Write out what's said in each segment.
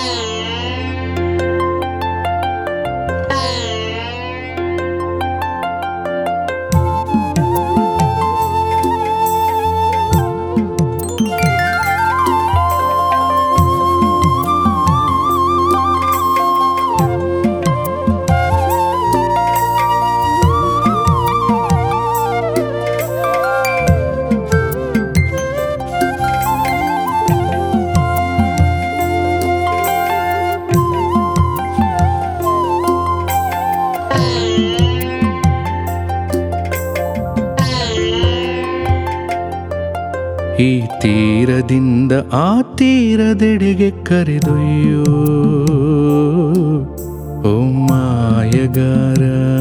ಈ ತೀರದಿಂದ ಆ ತೀರದೆಡೆಗೆ ಕರೆದೊಯ್ಯೋ ಓ ಮಾಯಗಾರ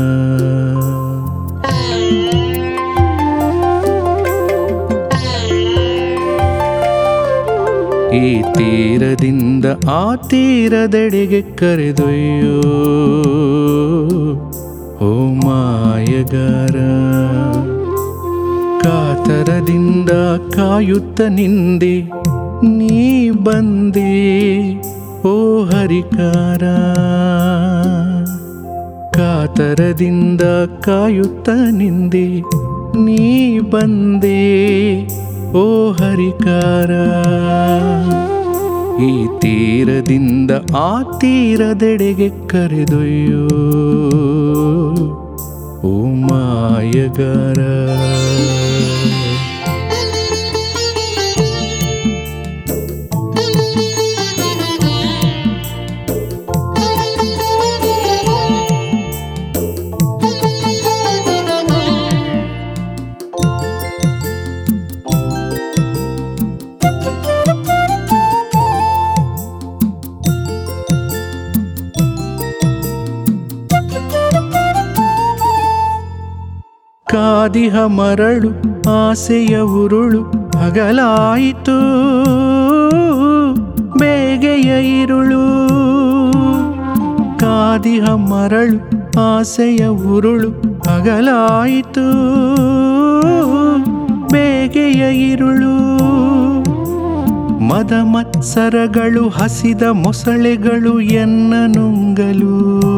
ಈ ತೀರದಿಂದ ಆ ತೀರದೆಡೆಗೆ ಕರೆದೊಯ್ಯೋ ಓ ಮಾಯಗಾರ ಕಾತರದಿಂದ ಕಾಯುತ್ತ ನಿಂದೆ ನೀ ಬಂದೆ ಓ ಹರಿಕಾರ ಕಾತರದಿಂದ ಕಾಯುತ್ತ ನಿಂದೆ ನೀ ಬಂದೆ ಓ ಹರಿಕಾರ ಈ ತೀರದಿಂದ ಆ ತೀರದೆಡೆಗೆ ಕರೆದೊಯ್ಯೋ ಓ ಮಾಯಗಾರ ಕಾದಿಹ ಮರಳು ಆಸೆಯ ಉರುಳು ಹಗಲಾಯಿತು ಬೇಗೆಯ ಇರುಳು ಕಾದಿಹ ಮರಳು ಆಸೆಯ ಉರುಳು ಹಗಲಾಯಿತು ಬೇಗೆಯ ಇರುಳು ಮದ ಮತ್ಸರಗಳು ಹಸಿದ ಮೊಸಳೆಗಳು ಎನ್ನ ನುಂಗಲು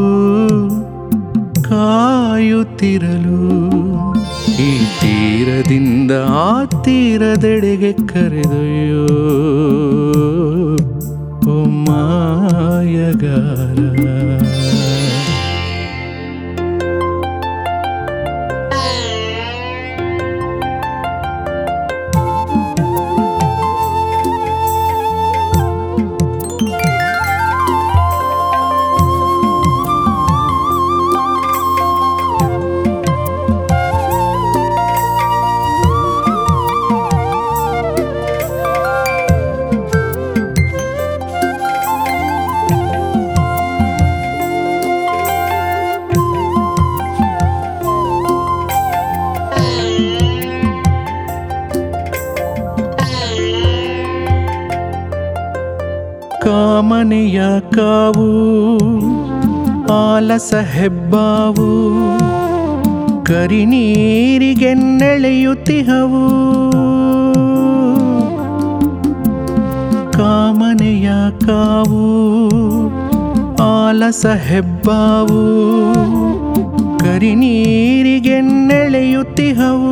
ಕಾಯುತ್ತಿರಲು ಈ ತೀರದಿಂದ ಆ ತೀರದೆಡೆಗೆ ಕರೆದೊಯ್ಯೋ ಓ ಮಾಯಗಾರ ಕಾಮನೆಯ ಕಾವು ಆಲಸ ಹೆಬ್ಬಾವು ಕರಿನೀರಿಗೆನ್ನೆಳೆಯುತ್ತಿಹವು ಕಾಮನೆಯ ಕಾವು ಆಲಸ ಹೆಬ್ಬಾವು ಕರಿನೀರಿಗೆನ್ನೆಳೆಯುತ್ತಿಹವು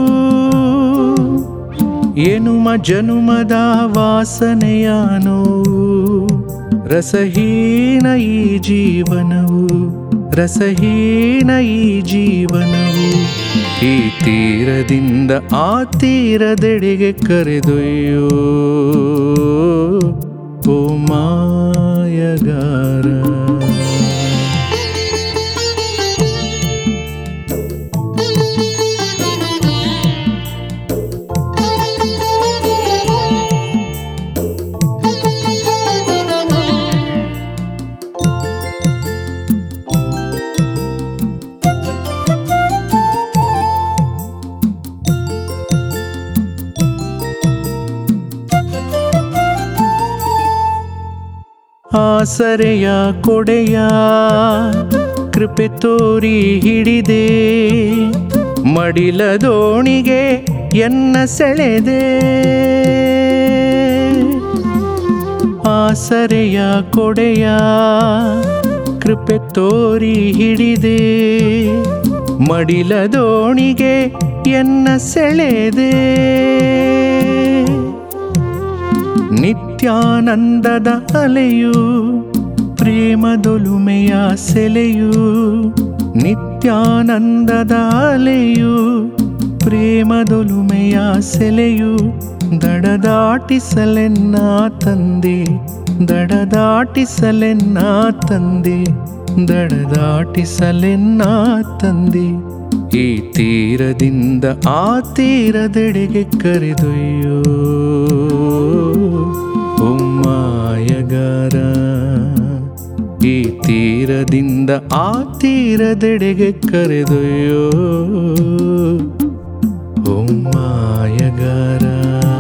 ಎನುಮ ಜನುಮದ ವಾಸನೆಯ ನೋವು ರಸಹೀನ ಈ ಜೀವನವು ರಸಹೀನ ಈ ಜೀವನವು ಈ ತೀರದಿಂದ ಆ ತೀರದೆಡೆಗೆ ಕರೆದೊಯ್ಯೋ ಓ ಮಾಯಗಾರ ಆಸರೆಯ ಕೊಡೆಯ ಕೃಪೆ ತೋರಿ ಹಿಡಿದೆ ಮಡಿಲ ದೋಣಿಗೆ ಎನ್ನ ಸೆಳೆದೆ ಆಸರೆಯ ಕೊಡೆಯ ಕೃಪೆ ತೋರಿ ಹಿಡಿದೆ ಮಡಿಲ ದೋಣಿಗೆ ಎನ್ನ ಸೆಳೆದೆ ನಿತ್ಯಾನಂದದ ಅಲೆಯು ಪ್ರೇಮದೊಲುಮೆಯ ಸೆಲೆಯು ನಿತ್ಯಾನಂದದ ಅಲೆಯು ಪ್ರೇಮದೊಲುಮೆಯ ಸೆಲೆಯು ದಡದಾಟಿಸಲೆನ್ನ ತಂದೆ ದಡದಾಟಿಸಲೆನ್ನ ತಂದೆ ದಡದಾಟಿಸಲೆನ್ನ ತಂದೆ ಈ ತೀರದಿಂದ ಆ ತೀರದೆಡೆಗೆ ಕರೆದೊಯ್ಯೋ ಮಾಯಗಾರ ಈ ತೀರದಿಂದ ಆ ತೀರದೆಡೆಗೆ ಕರೆದೊಯ್ಯೋ ಓ ಮಾಯಗಾರ